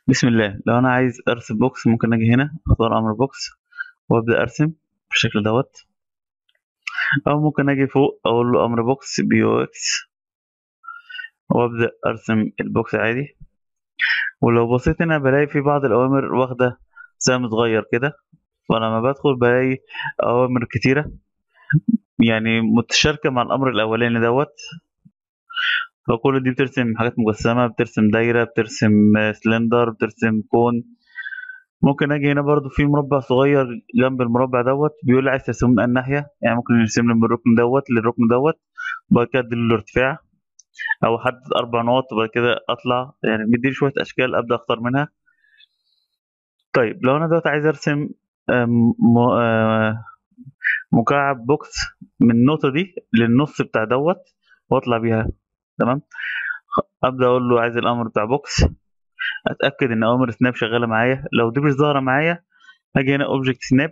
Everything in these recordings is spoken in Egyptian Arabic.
بسم الله لو انا عايز ارسم بوكس ممكن اجي هنا اختار امر بوكس وابدا ارسم بالشكل دوت او ممكن اجي فوق اقول له امر بوكس بي او اكس وابدا ارسم البوكس عادي ولو بصيت هنا بلاقي في بعض الاوامر واخده سهم صغير كده فلما بدخل بلاقي اوامر كتيره يعني متشاركه مع الامر الاولاني دوت فكل دي بترسم حاجات مجسمه بترسم دايره بترسم سلندر بترسم كون ممكن اجي هنا برضو في مربع صغير جنب المربع دوت بيقول لي عايز ترسمه من الناحيه يعني ممكن يرسم لي من الركن دوت للركن دوت وبعد كده اديله الارتفاع او احدد اربع نقط وبعد كده اطلع يعني بيديني شويه اشكال ابدا اختار منها طيب لو انا دلوقتي عايز ارسم آم، م- آه، مكعب بوكس من النقطه دي للنص بتاع دوت واطلع بيها تمام ابدا اقول له عايز الامر بتاع بوكس اتاكد ان اوامر سناب شغاله معايا لو دي مش ظاهره معايا اجي هنا اوبجكت سناب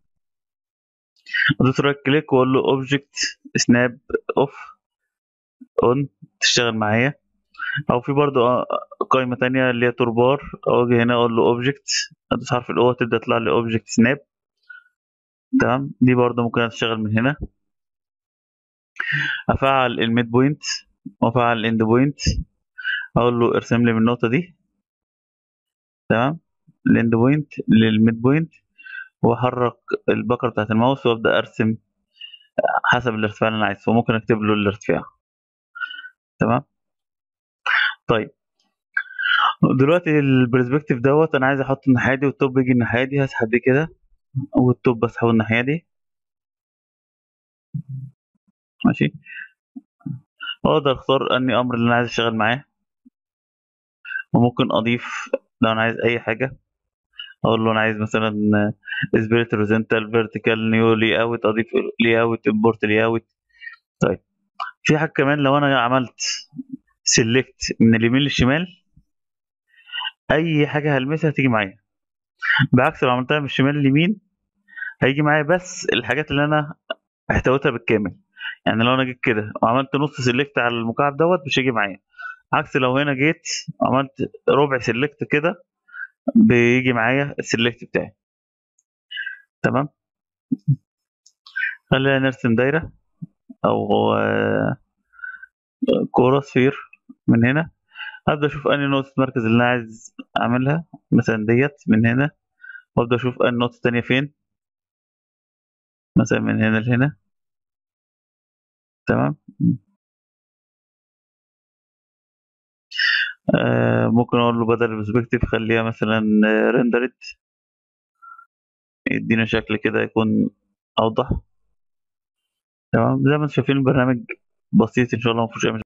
ادوس رايت كليك واقول له اوبجكت سناب اوف اون تشتغل معايا او في برضو آه، قائمه تانية اللي هي توربار او اجي هنا اقول له اوبجكت ادوس حرف الاو تبدا تطلع لي اوبجكت سناب تمام دي برضو ممكن تشتغل من هنا افعل الميد بوينت وافعل الاند بوينت اقول له ارسم لي من النقطه دي تمام الاند بوينت للميد بوينت واحرك البكره بتاعت الماوس وابدا ارسم حسب الارتفاع اللي انا عايزه وممكن اكتب له الارتفاع تمام طيب دلوقتي البرسبكتيف دوت انا عايز احط الناحيه دي والتوب يجي الناحيه دي هسحب دي كده والتوب بسحبه الناحيه دي ماشي واقدر اختار اني امر اللي انا عايز اشتغل معاه وممكن اضيف لو انا عايز اي حاجه اقول له انا عايز مثلا سبيريت هوريزونتال فيرتيكال نيو لي اوت اضيف لي اوت امبورت لي اوت طيب في حاجه كمان لو انا عملت سيلكت من اليمين للشمال اي حاجه هلمسها هتيجي معايا بعكس لو عملتها من الشمال لليمين هيجي معايا بس الحاجات اللي انا احتويتها بالكامل يعني لو انا جيت كده وعملت نص سيلكت على المكعب دوت مش هيجي معايا عكس لو هنا جيت عملت ربع سيلكت كده بيجي معايا السيلكت بتاعي تمام خلينا نرسم دايرة او آه، كورة سفير من هنا ابدا اشوف انهي نقطة مركز اللي انا عايز اعملها مثلا ديت من هنا وابدا اشوف انهي نقطة تانية فين مثلا من هنا لهنا تمام آه ممكن اقول له بدل البرسبكتيف خليها مثلا ريندرت يدينا شكل كده يكون اوضح تمام زي ما انتم شايفين البرنامج بسيط ان شاء الله مفيهوش اي مشاكل